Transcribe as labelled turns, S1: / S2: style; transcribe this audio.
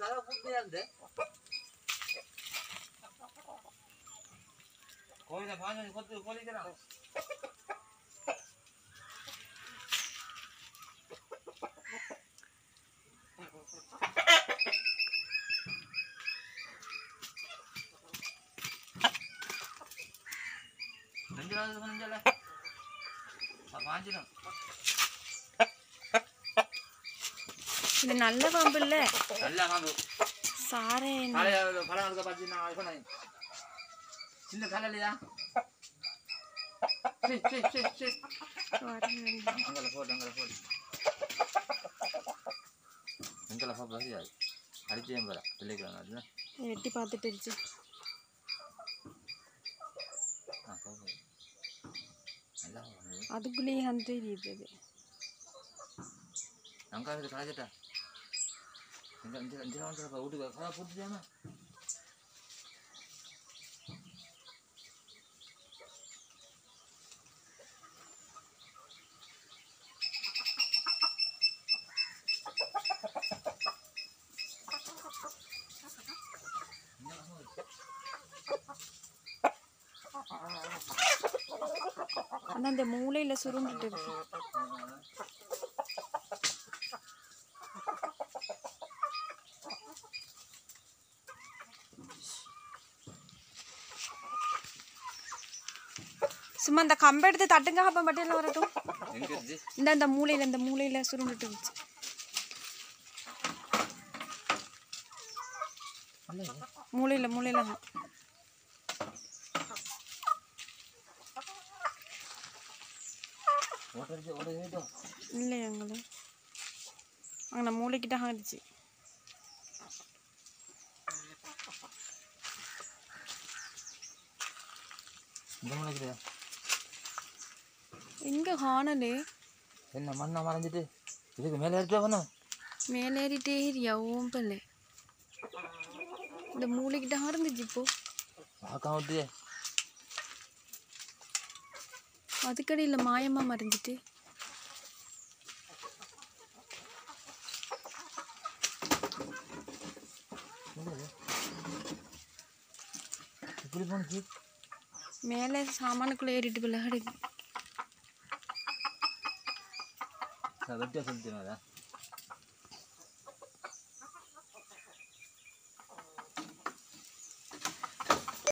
S1: கதவை பூட்டியா இருந்து கோயில பாஞ்சு கொத்து கோலிக்கிறான் நெஞ்சிலாவது நெஞ்சல பாஞ்சிடும்
S2: இது நல்ல பாம்பு இல்ல
S1: நல்லா காம்பு
S2: சாரே
S1: காலையில படம் எடுக்க பார்த்தீங்கன்னா அது பண்ண சின்ன கலை இல்லையா சரி சரி சரி சரி அங்கே போட்டு அங்கே போட்டு எங்களை போக தெரியாது அடிச்சே போகிறா பிள்ளைக்கிறாங்க அதுல
S2: எட்டி பார்த்துட்டு இருந்துச்சு
S1: ஆ போக நல்லா போகுது
S2: அதுக்குள்ளேயே வந்து தெரியுது அது
S1: அங்கே இருக்குது காய்ச்சிட்டா இந்த இந்த இந்த வந்து வீட்டுக்கு கதை போட்டுட்டியாமா
S2: ஆனா அந்த மூளையில சுருண்டுட்டு இருக்கு சும்மா அந்த கம்பை எடுத்து தட்டுங்க அப்ப மட்டும் வரட்டும்
S1: எங்கே இருக்குது
S2: இந்த அந்த மூளையில இந்த மூளையில சுருண்டுட்டு இருந்துச்சு மூளையில மூளையில தான்
S1: ஓட்டடிச்சு ஓட
S2: இல்லை அங்கே அங்கே மூளைக்கிட்ட ஆகிடுச்சு
S1: இந்த முளைக்குது
S2: எங்கே காணலு
S1: என்ன மண்ணை மறைஞ்சிட்டு இதுக்கு மேலே எடுத்து போகணும்
S2: மேலேறிட்டே ஏரியா ஓம்பல இந்த மூளைக்கிட்ட இருந்துச்சு இப்போ
S1: பார்க்காம விட்டுதே
S2: அதுக்கடியில் மாயமா மறைஞ்சிட்டு
S1: இப்படி போணுச்சு
S2: மேலே சாமானுக்குள்ளே ஏறிட்டு போல கிடக்கு
S1: வெட்டியா சொல்லிட்டேன்